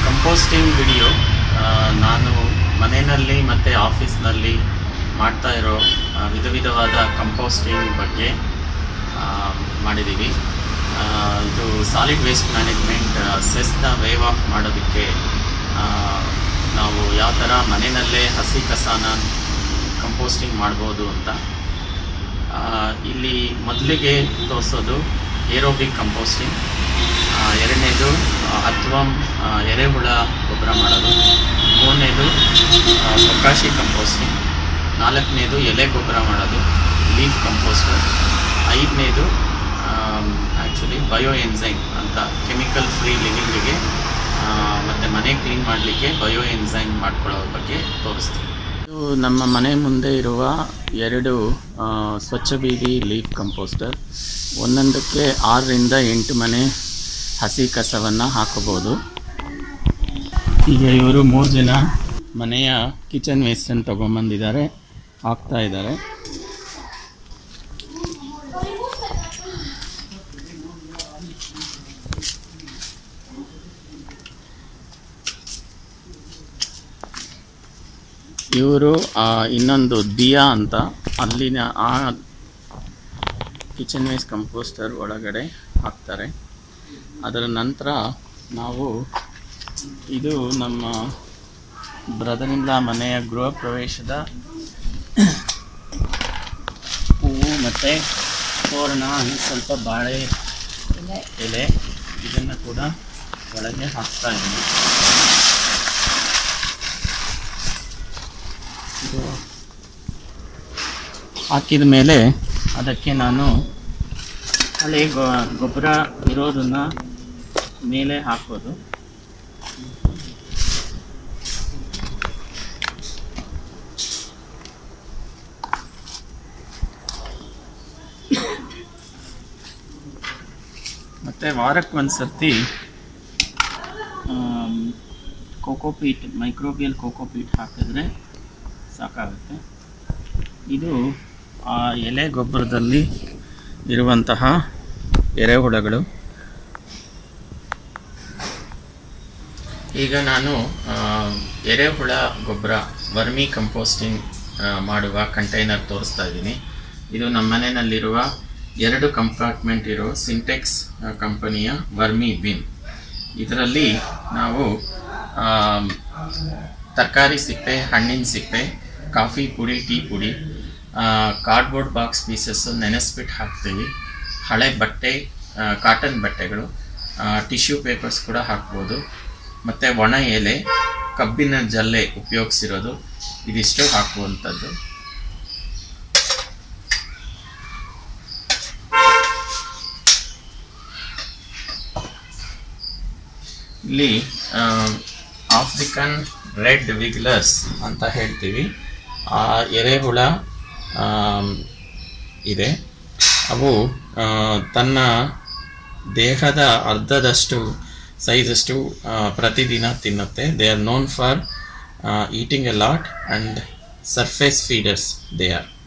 composting video ನಾನು ಮನೆಯಲ್ಲಿ ಮತ್ತು ಆಫೀಸ್ನಲ್ಲಿ ಮಾಡ್ತಾ ಇರೋ ಆ, ವಿಧ ವಿಧವಾದ ಕಂಪೋಸ್ಟಿಂಗ್ ಬಗ್ಗೆ ಆ, ಮಾಡಿದ್ದೀವಿ ಆ, ಇದು ಸಾಲಿಡ್ ವೇಸ್ಟ್ ಮ್ಯಾನೇಜ್ಮೆಂಟ್ ಸೆಸ್ನ ವೇವ್ ಆಫ್ ಮಾಡೋದಕ್ಕೆ ಆ, ನಾವು ಯಾವ ಥರ ಮನೆಯಲ್ಲೇ ಹಸಿ ಕಸಾನ ಕಂಪೋಸ್ಟಿಂಗ್ ಮಾಡ್ಬೋದು ಅಂತ ಆ, ಇಲ್ಲಿ ಮೊದಲಿಗೆ ತೋರಿಸೋದು ಏರೋಬಿಕ್ ಕಂಪೋಸ್ಟಿಂಗ್ ಆ, ಎರಡನೇದು ಅಥ್ವಾ ಎರೆಹುಳ ಗೊಬ್ಬರ ಮಾಡೋದು ಮೂರನೇದು ಆ, ಬೊಕಾಶಿ ಕಂಪೋಸ್ಟಿಂಗ್ ನಾಲ್ಕನೇದು ಎಲೆ ಗೊಬ್ಬರ ಮಾಡೋದು ಲೀಫ್ ಕಂಪೋಸ್ಟು ಐದನೇದು ಆ್ಯಕ್ಚುಲಿ ಬಯೋ ಎನ್ಸೈಮ್ ಅಂತ ಕೆಮಿಕಲ್ ಫ್ರೀ ಲಿವಿಂಗಿಗೆ ಮತ್ತು ಮನೆ ಕ್ಲೀನ್ ಮಾಡಲಿಕ್ಕೆ ಬಯೋ ಎನ್ಸೈಮ್ ಮಾಡ್ಕೊಳ್ಳೋ ಬಗ್ಗೆ ತೋರಿಸ್ತೀವಿ ಇದು ನಮ್ಮ ಮನೆ ಮುಂದೆ ಇರುವ ಎರಡು ಆ, ಸ್ವಚ್ಛ ಬೀದಿ ಲೀಫ್ ಕಂಪೋಸ್ಟರ್ ಒಂದೊಂದಕ್ಕೆ ಆರರಿಂದ ಎಂಟು ಮನೆ ಹಸಿ ಕಸವನ್ನು ಹಾಕಬಹುದು ಈಗ ಇವರು ಮೂರು ಜನ ಮನೆಯ ಕಿಚನ್ ವೇಸ್ಟನ್ನು ತೊಗೊಂಬಂದಿದ್ದಾರೆ ಹಾಕ್ತಾ ಇದ್ದಾರೆ ಇವರು ಇನ್ನೊಂದು ದಿಯಾ ಅಂತ ಅಲ್ಲಿನ ಆ ಕಿಚನ್ ವೇಸ್ಟ್ ಕಂಪೋಸ್ಟರ್ ಒಳಗಡೆ ಹಾಕ್ತಾರೆ ಅದರ ನಂತರ ನಾವು ಇದು ನಮ್ಮ ಬ್ರದರಿಂದ ಮನೆಯ ಗೃಹ ಪ್ರವೇಶದ ಹೂವು ಮತ್ತು ತೋರಣ ಅಲ್ಲಿ ಸ್ವಲ್ಪ ಬಾಳೆ ಎಲೆ ಇದನ್ನು ಕೂಡ ಒಳಗೆ ಹಾಕ್ತಾ ಇದ್ದೀನಿ ಇದು ಹಾಕಿದ ಮೇಲೆ ಅದಕ್ಕೆ ನಾನು ಹಳೆ ಗೊ ಗೊಬ್ಬರ ಇರೋದನ್ನು ಮೇಲೆ ಹಾಕೋದು ಮತ್ತು ವಾರಕ್ಕೆ ಒಂದು ಸರ್ತಿ ಕೋಕೋಪೀಟ್ ಮೈಕ್ರೋಬಿಯಲ್ ಕೋಕೋಪೀಟ್ ಹಾಕಿದ್ರೆ ಸಾಕಾಗುತ್ತೆ ಇದು ಆ ಎಲೆ ಗೊಬ್ಬರದಲ್ಲಿ ಇರುವಂತಹ ಎರೆಹುಳಗಳು ಈಗ ನಾನು ಆ, ಎರೆಹುಳ ಗೊಬ್ಬರ ವರ್ಮಿ ಕಂಪೋಸ್ಟಿಂಗ್ ಆ, ಮಾಡುವ ಕಂಟೈನರ್ ತೋರಿಸ್ತಾ ಇದ್ದೀನಿ ಇದು ನಮ್ಮ ಮನೆಯಲ್ಲಿರುವ ಎರಡು ಕಂಪಾರ್ಟ್ಮೆಂಟ್ ಇರೋ ಸಿಂಟೆಕ್ಸ್ ಕಂಪನಿಯ ವರ್ಮಿ ಬಿನ್ ಇದರಲ್ಲಿ ನಾವು ತರಕಾರಿ ಸಿಪ್ಪೆ ಹಣ್ಣಿನ ಸಿಪ್ಪೆ ಕಾಫಿ ಪುಡಿ ಟೀ ಪುಡಿ ಕಾರ್ಡ್ಬೋರ್ಡ್ ಬಾಕ್ಸ್ ಪೀಸಸ್ಸು ನೆನೆಸ್ಬಿಟ್ಟು ಹಾಕ್ತೀವಿ ಹಳೆ ಬಟ್ಟೆ ಕಾಟನ್ ಬಟ್ಟೆಗಳು ಟಿಶ್ಯೂ ಪೇಪರ್ಸ್ ಕೂಡ ಹಾಕ್ಬೋದು ಮತ್ತು ಒಣ ಎಲೆ ಕಬ್ಬಿನ ಜಲ್ಲೆ ಉಪಯೋಗಿಸಿರೋದು ಇದಿಷ್ಟು ಹಾಕುವಂಥದ್ದು ಇಲ್ಲಿ ಆಫ್ರಿಕನ್ ರೆಡ್ ವಿಗ್ಲರ್ಸ್ ಅಂತ ಹೇಳ್ತೀವಿ ಆ ಎರೆಹುಳ ಆಮ್, ಇದೆ ಅವು ಆ, ತನ್ನ ದೇಹದ ಅರ್ಧದಷ್ಟು ಸೈಜಷ್ಟು ಆ, ಪ್ರತಿದಿನ ತಿನ್ನುತ್ತೆ they are known for eating a lot and surface feeders they R